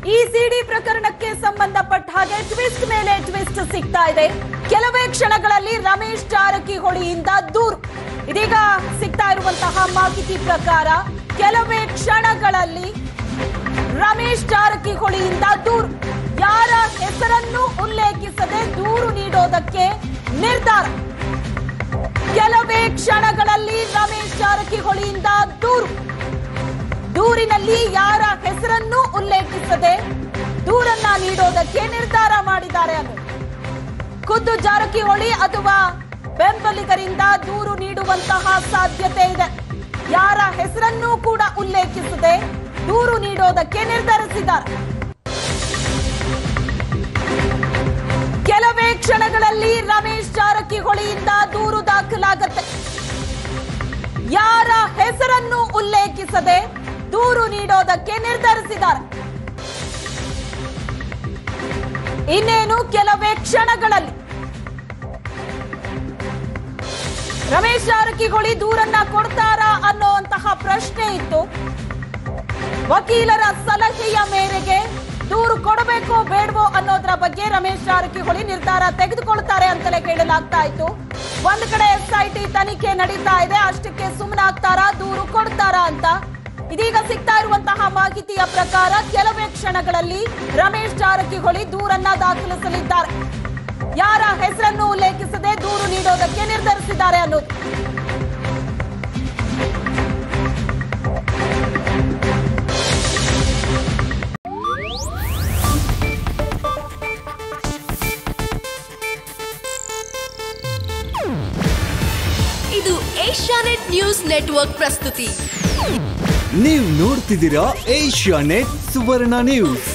ಈ ಸಿಡಿ ಪ್ರಕರಣಕ್ಕೆ ಸಂಬಂಧಪಟ್ಟ ಹಾಗೆ ಟ್ವಿಸ್ಟ್ ಮೇಲೆ ಟ್ವಿಸ್ಟ್ ಸಿಗ್ತಾ ಇದೆ ಕೆಲವೇ ಕ್ಷಣಗಳಲ್ಲಿ ರಮೇಶ್ ಜಾರಕಿಹೊಳಿಯಿಂದ ದೂರು ಇದೀಗ ಸಿಗ್ತಾ ಇರುವಂತಹ ಮಾಹಿತಿ ಪ್ರಕಾರ ಕೆಲವೇ ಕ್ಷಣಗಳಲ್ಲಿ ರಮೇಶ್ ಜಾರಕಿಹೊಳಿಯಿಂದ ದೂರು ಯಾರ ಹೆಸರನ್ನು ಉಲ್ಲೇಖಿಸದೆ ದೂರು ನೀಡೋದಕ್ಕೆ ನಿರ್ಧಾರ ಕೆಲವೇ ಕ್ಷಣಗಳಲ್ಲಿ ರಮೇಶ್ ಜಾರಕಿಹೊಳಿಯಿಂದ ದೂರು ದೂರಿನಲ್ಲಿ ಯಾರ ಹೆಸರನ್ನೂ ಉಲ್ಲೇಖಿಸದೆ ದೂರನ್ನ ನೀಡೋದಕ್ಕೆ ನಿರ್ಧಾರ ಮಾಡಿದ್ದಾರೆ ಅನ್ನೋದು ಖುದ್ದು ಜಾರಕಿಹೊಳಿ ಅಥವಾ ಬೆಂಬಲಿಗರಿಂದ ದೂರು ನೀಡುವಂತಹ ಸಾಧ್ಯತೆ ಇದೆ ಯಾರ ಹೆಸರನ್ನೂ ಕೂಡ ಉಲ್ಲೇಖಿಸದೆ ದೂರು ನೀಡೋದಕ್ಕೆ ನಿರ್ಧರಿಸಿದ್ದಾರೆ ಕೆಲವೇ ಕ್ಷಣಗಳಲ್ಲಿ ರಮೇಶ್ ಜಾರಕಿಹೊಳಿಯಿಂದ ದೂರು ದಾಖಲಾಗತ್ತೆ ಯಾರ ಹೆಸರನ್ನು ಉಲ್ಲೇಖಿಸದೆ ದೂರು ನೀಡೋದಕ್ಕೆ ನಿರ್ಧರಿಸಿದ್ದಾರೆ ಇನ್ನೇನು ಕೆಲವೇ ಕ್ಷಣಗಳಲ್ಲಿ ರಮೇಶ್ ಜಾರಕಿಹೊಳಿ ದೂರನ್ನ ಕೊಡ್ತಾರಾ ಅನ್ನೋಂತಹ ಪ್ರಶ್ನೆ ಇತ್ತು ವಕೀಲರ ಸಲಹೆಯ ಮೇರೆಗೆ ದೂರು ಕೊಡಬೇಕೋ ಬೇಡವೋ ಅನ್ನೋದ್ರ ಬಗ್ಗೆ ರಮೇಶ್ ಜಾರಕಿಹೊಳಿ ನಿರ್ಧಾರ ತೆಗೆದುಕೊಳ್ತಾರೆ ಅಂತಲೇ ಕೇಳಲಾಗ್ತಾ ಇತ್ತು ಒಂದ್ ಕಡೆ ಎಸ್ಐಟಿ ತನಿಖೆ ನಡೀತಾ ಇದೆ ಅಷ್ಟಕ್ಕೆ ಸುಮ್ಮನಾಗ್ತಾರಾ ದೂರು ಕೊಡ್ತಾರಾ ಅಂತ ಇದೀಗ ಸಿಗ್ತಾ ಇರುವಂತಹ ಮಾಹಿತಿಯ ಪ್ರಕಾರ ಕೆಲವೇ ಕ್ಷಣಗಳಲ್ಲಿ ರಮೇಶ್ ಜಾರಕಿಹೊಳಿ ದೂರನ್ನ ದಾಖಲಿಸಲಿದ್ದಾರೆ ಯಾರ ಹೆಸರನ್ನು ಉಲ್ಲೇಖಿಸದೆ ದೂರು ನೀಡೋದಕ್ಕೆ ನಿರ್ಧರಿಸಿದ್ದಾರೆ ಅನ್ನೋದು ಇದು ಏಷ್ಯಾನೆಟ್ ನ್ಯೂಸ್ ನೆಟ್ವರ್ಕ್ ಪ್ರಸ್ತುತಿ ನೀವು ನೋಡ್ತಿದ್ದೀರಾ ಏಷ್ಯಾ ನೆಟ್ ಸುವರ್ಣ ನ್ಯೂಸ್